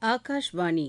ஆகாஷ்வாணி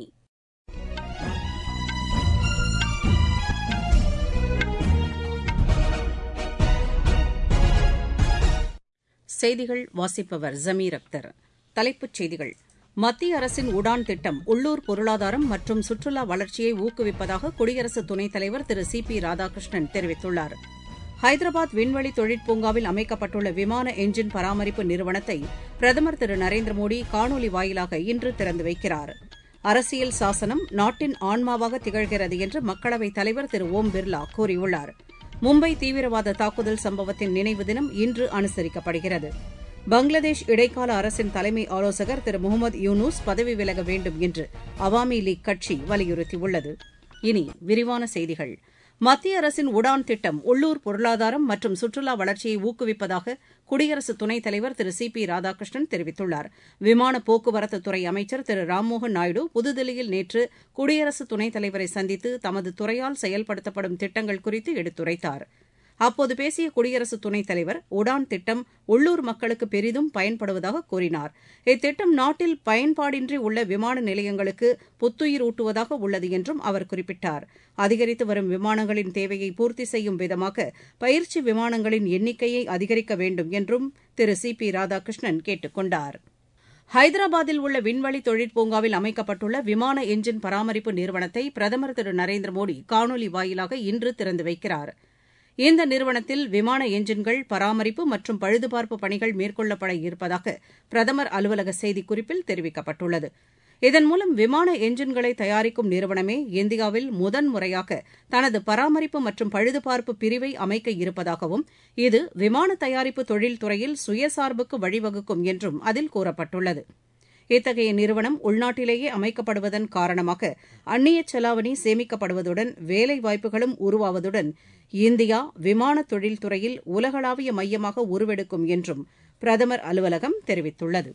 செய்திகள் வாசிப்பவர் ஜமீர் அக்தர் தலைப்புச் செய்திகள் மத்திய அரசின் உடான் திட்டம் உள்ளூர் பொருளாதாரம் மற்றும் சுற்றுலா வளர்ச்சியை ஊக்குவிப்பதாக குடியரசு துணைத் தலைவர் திரு சி பி ராதாகிருஷ்ணன் தெரிவித்துள்ளார் ஹைதராபாத் விண்வெளி தொழிற்பூங்காவில் அமைக்கப்பட்டுள்ள விமான எஞ்சின் பராமரிப்பு நிறுவனத்தை பிரதமர் திரு நரேந்திர மோடி காணொலி வாயிலாக இன்று திறந்து வைக்கிறார் அரசியல் சாசனம் நாட்டின் ஆன்மாவாக திகழ்கிறது என்று மக்களவைத் தலைவர் திரு ஓம் பிர்லா கூறியுள்ளார் மும்பை தீவிரவாத தாக்குதல் சம்பவத்தின் நினைவு தினம் இன்று அனுசரிக்கப்படுகிறது பங்களாதேஷ் இடைக்கால அரசின் தலைமை ஆலோசகர் திரு முகமது யூனூஸ் பதவி விலக வேண்டும் என்று அவாமி லீக் கட்சி வலியுறுத்தியுள்ளது இனி விரிவான செய்திகள் மத்திய அரசின் உடான் திட்டம் உள்ளூர் பொருளாதாரம் மற்றும் சுற்றுலா வளர்ச்சியை ஊக்குவிப்பதாக குடியரசு துணைத் தலைவர் திரு சி பி ராதாகிருஷ்ணன் தெரிவித்துள்ளார் விமான போக்குவரத்து துறை அமைச்சர் திரு ராம்மோகன் நாயுடு புதுதில்லியில் நேற்று குடியரசு துணைத் தலைவரை சந்தித்து தமது துறையால் செயல்படுத்தப்படும் திட்டங்கள் குறித்து எடுத்துரைத்தார் அப்போது பேசிய குடியரசு துணைத் தலைவர் உடான் திட்டம் உள்ளூர் மக்களுக்கு பெரிதும் பயன்படுவதாக கூறினார் இத்திட்டம் நாட்டில் பயன்பாடின்றி உள்ள விமான நிலையங்களுக்கு புத்துயிரூட்டுவதாக உள்ளது என்றும் அவர் குறிப்பிட்டார் அதிகரித்து வரும் விமானங்களின் தேவையை பூர்த்தி செய்யும் விதமாக பயிற்சி விமானங்களின் எண்ணிக்கையை அதிகரிக்க வேண்டும் என்றும் திரு சி பி ராதாகிருஷ்ணன் கேட்டுக் கொண்டார் ஹைதராபாத்தில் உள்ள விண்வெளி தொழிற்பூங்காவில் அமைக்கப்பட்டுள்ள விமான எஞ்சின் பராமரிப்பு நிறுவனத்தை பிரதமர் திரு நரேந்திர மோடி காணொலி வாயிலாக இன்று திறந்து வைக்கிறார் இந்த நிறுவனத்தில் விமான எஞ்சின்கள் பராமரிப்பு மற்றும் பழுதுபார்ப்பு பணிகள் மேற்கொள்ளப்பட இருப்பதாக பிரதமர் அலுவலக செய்திக்குறிப்பில் தெரிவிக்கப்பட்டுள்ளது இதன் மூலம் விமான எஞ்சின்களை தயாரிக்கும் நிறுவனமே இந்தியாவில் முதன்முறையாக தனது பராமரிப்பு மற்றும் பழுதுபார்ப்பு பிரிவை அமைக்க இருப்பதாகவும் இது விமான தயாரிப்பு தொழில்துறையில் சுயசார்புக்கு வழிவகுக்கும் என்றும் அதில் கூறப்பட்டுள்ளது இத்தகைய நிறுவனம் உள்நாட்டிலேயே அமைக்கப்படுவதன் காரணமாக அந்நிய செலாவணி சேமிக்கப்படுவதுடன் வேலைவாய்ப்புகளும் உருவாவதுடன் இந்தியா விமான தொழில்துறையில் உலகளாவிய மையமாக உருவெடுக்கும் என்றும் பிரதமர் அலுவலகம் தெரிவித்துள்ளது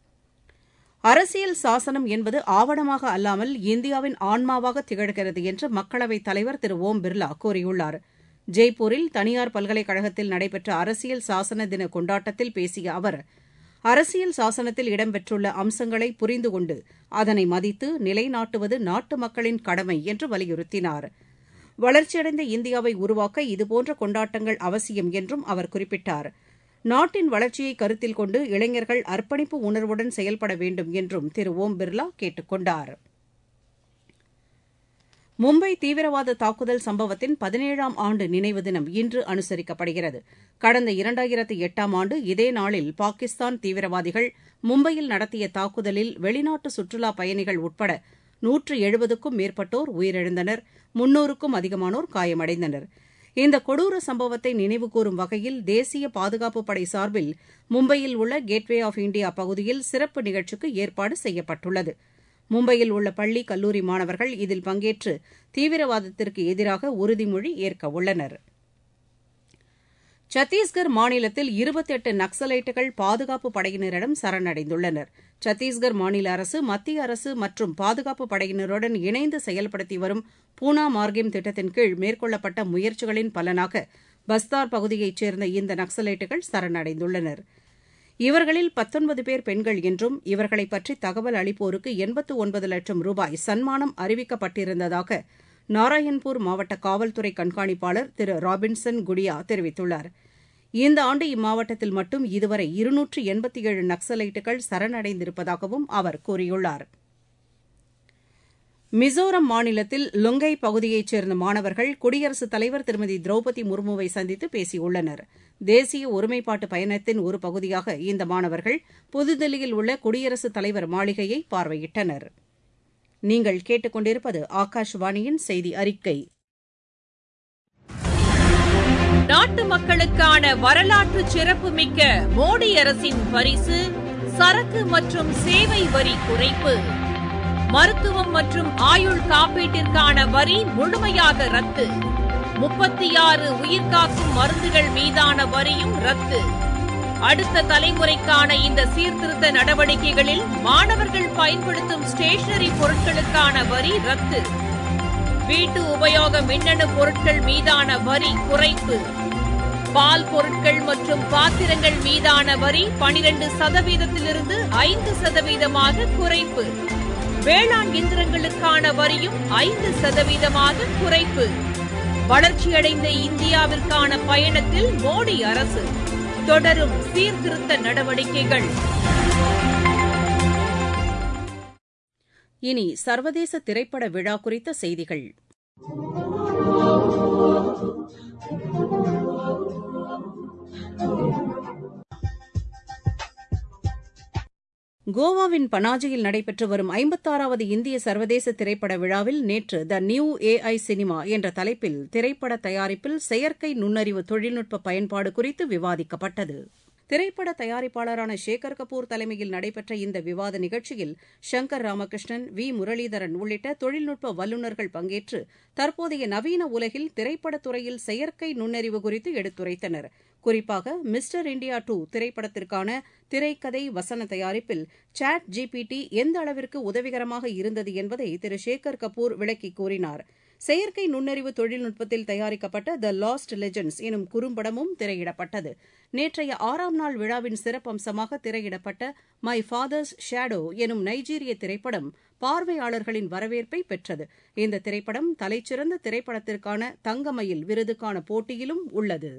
அரசியல் சாசனம் என்பது ஆவணமாக அல்லாமல் இந்தியாவின் ஆன்மாவாக திகழ்கிறது என்று மக்களவைத் தலைவர் திரு ஓம் பிர்லா கூறியுள்ளார் ஜெய்ப்பூரில் தனியார் பல்கலைக்கழகத்தில் நடைபெற்ற அரசியல் சாசன தின கொண்டாட்டத்தில் பேசிய அவர் அரசியல் சாசனத்தில் இடம்பெற்றுள்ள அம்சங்களை புரிந்து கொண்டு அதனை மதித்து நிலைநாட்டுவது நாட்டு மக்களின் கடமை என்று வலியுறுத்தினார் வளர்ச்சியடைந்த இந்தியாவை உருவாக்க இதுபோன்ற கொண்டாட்டங்கள் அவசியம் என்றும் அவர் குறிப்பிட்டார் நாட்டின் வளர்ச்சியை கருத்தில் கொண்டு இளைஞர்கள் அர்ப்பணிப்பு உணர்வுடன் செயல்பட வேண்டும் என்றும் திரு ஓம் பிர்லா கேட்டுக் கொண்டார் மும்பை தீவிரவாத தாக்குதல் சம்பவத்தின் பதினேழாம் ஆண்டு நினைவு தினம் இன்று அனுசரிக்கப்படுகிறது கடந்த இரண்டாயிரத்து எட்டாம் ஆண்டு இதே நாளில் பாகிஸ்தான் தீவிரவாதிகள் மும்பையில் நடத்திய தாக்குதலில் வெளிநாட்டு சுற்றுலா பயணிகள் உட்பட நூற்று எழுபதுக்கும் மேற்பட்டோர் உயிரிழந்தனர் முன்னூறுக்கும் அதிகமானோர் காயமடைந்தனர் இந்த கொடூர சம்பவத்தை நினைவுகூரும் வகையில் தேசிய பாதுகாப்பு படை சார்பில் மும்பையில் உள்ள கேட்வே ஆஃப் இந்தியா பகுதியில் சிறப்பு நிகழ்ச்சிக்கு ஏற்பாடு செய்யப்பட்டுள்ளது மும்பையில் உள்ள பள்ளி கல்லூரி மாணவர்கள் இதில் பங்கேற்று தீவிரவாதத்திற்கு எதிராக உறுதிமொழி ஏற்க உள்ளனர் சத்தீஸ்கர் மாநிலத்தில் இருபத்தெட்டு நக்சலைட்டுகள் பாதுகாப்பு படையினரிடம் சரணடைந்துள்ளனர் சத்தீஸ்கர் மாநில அரசு மத்திய அரசு மற்றும் பாதுகாப்பு படையினருடன் இணைந்து செயல்படுத்தி வரும் பூனா மார்கிம் திட்டத்தின் கீழ் மேற்கொள்ளப்பட்ட முயற்சிகளின் பலனாக பஸ்தார் பகுதியைச் சேர்ந்த இந்த நக்சலைட்டுகள் சரணடைந்துள்ளனர் இவர்களில் பத்தொன்பது பேர் பெண்கள் என்றும் இவர்களை பற்றி தகவல் அளிப்போருக்கு எண்பத்து ஒன்பது லட்சம் ரூபாய் சன்மானம் அறிவிக்கப்பட்டிருந்ததாக நாராயண்பூர் மாவட்ட காவல்துறை கண்காணிப்பாளர் திரு ராபின்சன் குடியா தெரிவித்துள்ளார் இந்த ஆண்டு இம்மாவட்டத்தில் மட்டும் இதுவரை இருநூற்று எண்பத்தி ஏழு நக்சலைட்டுகள் சரணடைந்திருப்பதாகவும் அவர் கூறியுள்ளார் மிசோரம் மாநிலத்தில் லுங்கை பகுதியைச் சேர்ந்த மாணவர்கள் குடியரசுத் தலைவர் திருமதி திரௌபதி முர்முவை சந்தித்து பேசியுள்ளனர் தேசிய ஒருமைப்பாட்டு பயணத்தின் ஒரு பகுதியாக இந்த மாணவர்கள் புதுதில்லியில் உள்ள குடியரசுத் தலைவர் மாளிகையை பார்வையிட்டனர் நீங்கள் கேட்டுக்கொண்டிருப்பது ஆகாஷ்வாணியின் செய்தி அறிக்கை நாட்டு மக்களுக்கான வரலாற்று சிறப்புமிக்க மோடி அரசின் பரிசு சரக்கு மற்றும் சேவை வரி குறைப்பு மருத்துவம் மற்றும் ஆயுள் காப்பீட்டிற்கான வரி முழுமையாக ரத்து முப்பத்தி ஆறு உயிர்காக்கும் மருந்துகள் மீதான வரியும் ரத்து அடுத்த தலைமுறைக்கான இந்த சீர்திருத்த நடவடிக்கைகளில் மாணவர்கள் பயன்படுத்தும் ஸ்டேஷனரி பொருட்களுக்கான வரி ரத்து வீட்டு உபயோக மின்னணு பொருட்கள் மீதான வரி குறைப்பு பால் பொருட்கள் மற்றும் பாத்திரங்கள் மீதான வரி பனிரெண்டு சதவீதத்திலிருந்து ஐந்து சதவீதமாக குறைப்பு வேளாண் இயந்திரங்களுக்கான வரியும் ஐந்து சதவீதமாக குறைப்பு வளர்ச்சியடைந்த இந்தியாவிற்கான பயணத்தில் மோடி அரசு தொடரும் சீர்திருத்த நடவடிக்கைகள் இனி சர்வதேச திரைப்பட விழா குறித்த செய்திகள் கோவாவின் பனாஜியில் நடைபெற்று வரும் ஐம்பத்தாறாவது இந்திய சர்வதேச திரைப்பட விழாவில் நேற்று த நியூ ஏஐ சினிமா என்ற தலைப்பில் திரைப்பட தயாரிப்பில் செயற்கை நுண்ணறிவு தொழில்நுட்ப பயன்பாடு குறித்து விவாதிக்கப்பட்டது திரைப்பட தயாரிப்பாளரான சேகர் கபூர் தலைமையில் நடைபெற்ற இந்த விவாத நிகழ்ச்சியில் சங்கர் ராமகிருஷ்ணன் வி முரளிதரன் உள்ளிட்ட தொழில்நுட்ப வல்லுநர்கள் பங்கேற்று தற்போதைய நவீன உலகில் திரைப்படத் துறையில் செயற்கை நுண்ணறிவு குறித்து எடுத்துரைத்தனர் குறிப்பாக மிஸ்டர் இண்டியா டூ திரைப்படத்திற்கான திரைக்கதை வசன தயாரிப்பில் சாட் ஜிபிடி எந்த அளவிற்கு உதவிகரமாக இருந்தது என்பதை திரு சேகர் கபூர் விளக்கிக் கூறினார் செயற்கை நுண்ணறிவு தொழில்நுட்பத்தில் தயாரிக்கப்பட்ட த லாஸ்ட் லெஜண்ட்ஸ் எனும் குறும்படமும் திரையிடப்பட்டது நேற்றைய ஆறாம் நாள் விழாவின் சிறப்பம்சமாக திரையிடப்பட்ட மை ஃபாதர்ஸ் ஷேடோ எனும் நைஜீரிய திரைப்படம் பார்வையாளர்களின் வரவேற்பை பெற்றது இந்த திரைப்படம் தலைச்சிறந்த திரைப்படத்திற்கான தங்கமயில் விருதுக்கான போட்டியிலும் உள்ளது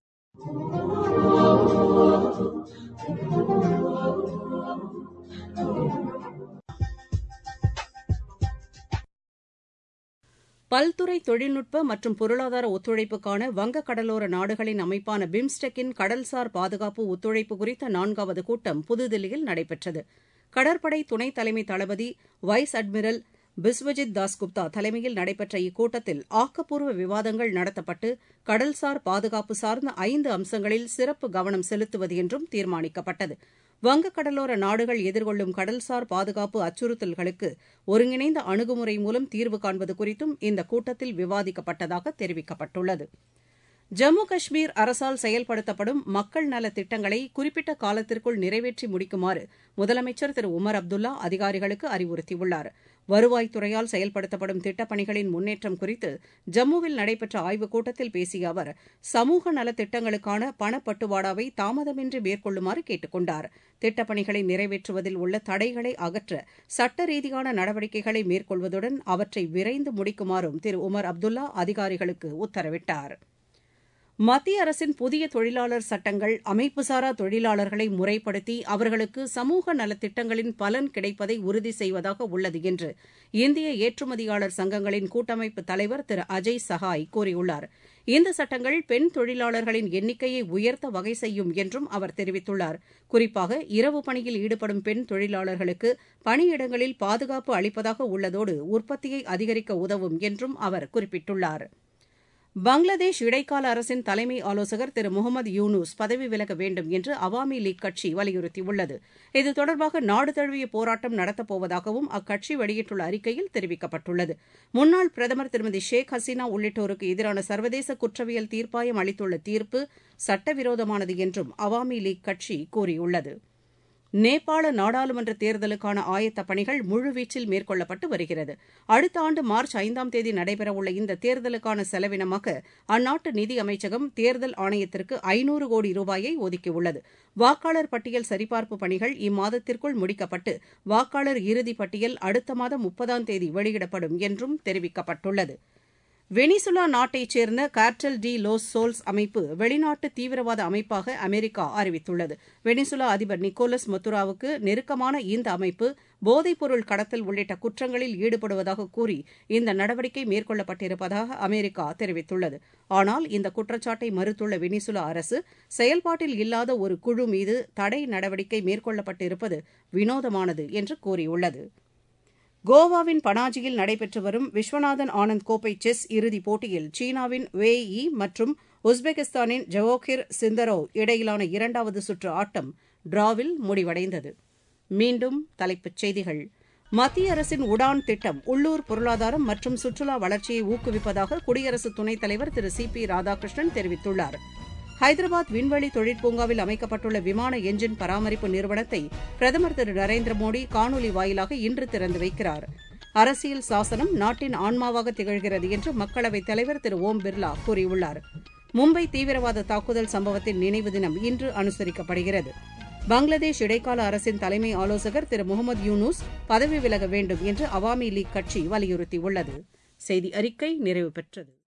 பல்துறை தொழில்நுட்ப மற்றும் பொருளாதார ஒத்துழைப்புக்கான வங்க கடலோர நாடுகளின் அமைப்பான பிம்ஸ்டெக்கின் கடல்சார் பாதுகாப்பு ஒத்துழைப்பு குறித்த நான்காவது கூட்டம் புதுதில்லியில் நடைபெற்றது கடற்படை துணை தலைமை தளபதி வைஸ் அட்மிரல் பிஸ்வஜித் தாஸ்குப்தா தலைமையில் நடைபெற்ற இக்கூட்டத்தில் ஆக்கப்பூர்வ விவாதங்கள் நடத்தப்பட்டு கடல்சார் பாதுகாப்பு சார்ந்த ஐந்து அம்சங்களில் சிறப்பு கவனம் செலுத்துவது என்றும் தீர்மானிக்கப்பட்டது வங்கக் கடலோர நாடுகள் எதிர்கொள்ளும் கடல்சார் பாதுகாப்பு அச்சுறுத்தல்களுக்கு ஒருங்கிணைந்த அணுகுமுறை மூலம் தீர்வு காண்பது குறித்தும் இந்த கூட்டத்தில் விவாதிக்கப்பட்டதாக தெரிவிக்கப்பட்டுள்ளது ஜம்மு காஷ்மீர் அரசால் செயல்படுத்தப்படும் மக்கள் நலத் திட்டங்களை குறிப்பிட்ட காலத்திற்குள் நிறைவேற்றி முடிக்குமாறு முதலமைச்சர் திரு உமர் அப்துல்லா அதிகாரிகளுக்கு அறிவுறுத்தியுள்ளார் வருவாய்த்துறையால் செயல்படுத்தப்படும் திட்டப்பணிகளின் முன்னேற்றம் குறித்து ஜம்முவில் நடைபெற்ற ஆய்வுக் கூட்டத்தில் பேசிய அவர் சமூக நலத் திட்டங்களுக்கான பணப்பட்டுவாடாவை தாமதமின்றி மேற்கொள்ளுமாறு கேட்டுக் கொண்டார் திட்டப்பணிகளை நிறைவேற்றுவதில் உள்ள தடைகளை அகற்ற சட்ட ரீதியான நடவடிக்கைகளை மேற்கொள்வதுடன் அவற்றை விரைந்து முடிக்குமாறும் திரு உமர் அப்துல்லா அதிகாரிகளுக்கு உத்தரவிட்டார் மத்திய அரசின் புதிய தொழிலாளர் சட்டங்கள் அமைப்புசாரா தொழிலாளர்களை முறைப்படுத்தி அவர்களுக்கு சமூக நலத்திட்டங்களின் பலன் கிடைப்பதை உறுதி செய்வதாக உள்ளது என்று இந்திய ஏற்றுமதியாளர் சங்கங்களின் கூட்டமைப்பு தலைவர் திரு அஜய் சஹாய் கூறியுள்ளார் இந்த சட்டங்கள் பெண் தொழிலாளர்களின் எண்ணிக்கையை உயர்த்த வகை செய்யும் என்றும் அவர் தெரிவித்துள்ளார் குறிப்பாக இரவு பணியில் ஈடுபடும் பெண் தொழிலாளர்களுக்கு பணியிடங்களில் பாதுகாப்பு அளிப்பதாக உள்ளதோடு உற்பத்தியை அதிகரிக்க உதவும் என்றும் அவர் குறிப்பிட்டுள்ளார் பங்களாதேஷ் இடைக்கால அரசின் தலைமை ஆலோசகர் திரு முகமது யூனூஸ் பதவி விலக வேண்டும் என்று அவாமி லீக் கட்சி வலியுறுத்தியுள்ளது இது தொடர்பாக நாடு தழுவிய போராட்டம் நடத்தப்போவதாகவும் அக்கட்சி வெளியிட்டுள்ள அறிக்கையில் தெரிவிக்கப்பட்டுள்ளது முன்னாள் பிரதமர் திருமதி ஷேக் ஹசீனா உள்ளிட்டோருக்கு எதிரான சர்வதேச குற்றவியல் தீர்ப்பாயம் அளித்துள்ள தீர்ப்பு சட்டவிரோதமானது என்றும் அவாமி லீக் கட்சி கூறியுள்ளது நேபாள நாடாளுமன்ற தேர்தலுக்கான ஆயத்தப் பணிகள் முழுவீச்சில் மேற்கொள்ளப்பட்டு வருகிறது அடுத்த ஆண்டு மார்ச் ஐந்தாம் தேதி நடைபெறவுள்ள இந்த தேர்தலுக்கான செலவினமாக அந்நாட்டு நிதி அமைச்சகம் தேர்தல் ஆணையத்திற்கு ஐநூறு கோடி ரூபாயை ஒதுக்கியுள்ளது வாக்காளர் பட்டியல் சரிபார்ப்பு பணிகள் இம்மாதத்திற்குள் முடிக்கப்பட்டு வாக்காளர் இறுதிப் பட்டியல் அடுத்த மாதம் முப்பதாம் தேதி வெளியிடப்படும் என்றும் தெரிவிக்கப்பட்டுள்ளது வெனிசுலா நாட்டைச் சேர்ந்த கார்டல் டி லோஸ் சோல்ஸ் அமைப்பு வெளிநாட்டு தீவிரவாத அமைப்பாக அமெரிக்கா அறிவித்துள்ளது வெனிசுலா அதிபர் நிக்கோலஸ் மொத்துராவுக்கு நெருக்கமான இந்த அமைப்பு போதைப்பொருள் கடத்தல் உள்ளிட்ட குற்றங்களில் ஈடுபடுவதாக கூறி இந்த நடவடிக்கை மேற்கொள்ளப்பட்டிருப்பதாக அமெரிக்கா தெரிவித்துள்ளது ஆனால் இந்த குற்றச்சாட்டை மறுத்துள்ள வெனிசுலா அரசு செயல்பாட்டில் இல்லாத ஒரு குழு மீது தடை நடவடிக்கை மேற்கொள்ளப்பட்டிருப்பது வினோதமானது என்று கூறியுள்ளது கோவாவின் பனாஜியில் நடைபெற்று வரும் விஸ்வநாதன் ஆனந்த் கோப்பை செஸ் இறுதிப் போட்டியில் சீனாவின் வேய் யி மற்றும் உஸ்பெகிஸ்தானின் ஜவோகிர் சிந்தரோவ் இடையிலான இரண்டாவது சுற்று ஆட்டம் டிராவில் முடிவடைந்தது மீண்டும் தலைப்புச் செய்திகள் மத்திய அரசின் உடான் திட்டம் உள்ளூர் பொருளாதாரம் மற்றும் சுற்றுலா வளர்ச்சியை ஊக்குவிப்பதாக குடியரசு துணைத் தலைவர் திரு சி பி ராதாகிருஷ்ணன் தெரிவித்துள்ளார் ஹைதராபாத் விண்வெளி தொழிற்பூங்காவில் அமைக்கப்பட்டுள்ள விமான எஞ்சின் பராமரிப்பு நிறுவனத்தை பிரதமர் திரு நரேந்திர மோடி காணொலி வாயிலாக இன்று திறந்து வைக்கிறார் அரசியல் சாசனம் நாட்டின் ஆன்மாவாக திகழ்கிறது என்று மக்களவைத் தலைவர் திரு ஓம் பிர்லா கூறியுள்ளார் மும்பை தீவிரவாத தாக்குதல் சம்பவத்தின் நினைவு தினம் இன்று அனுசரிக்கப்படுகிறது பங்களாதேஷ் இடைக்கால அரசின் தலைமை ஆலோசகர் திரு முகமது யூனூஸ் பதவி விலக வேண்டும் என்று அவாமி லீக் கட்சி வலியுறுத்தியுள்ளது செய்தி அறிக்கை நிறைவு பெற்றது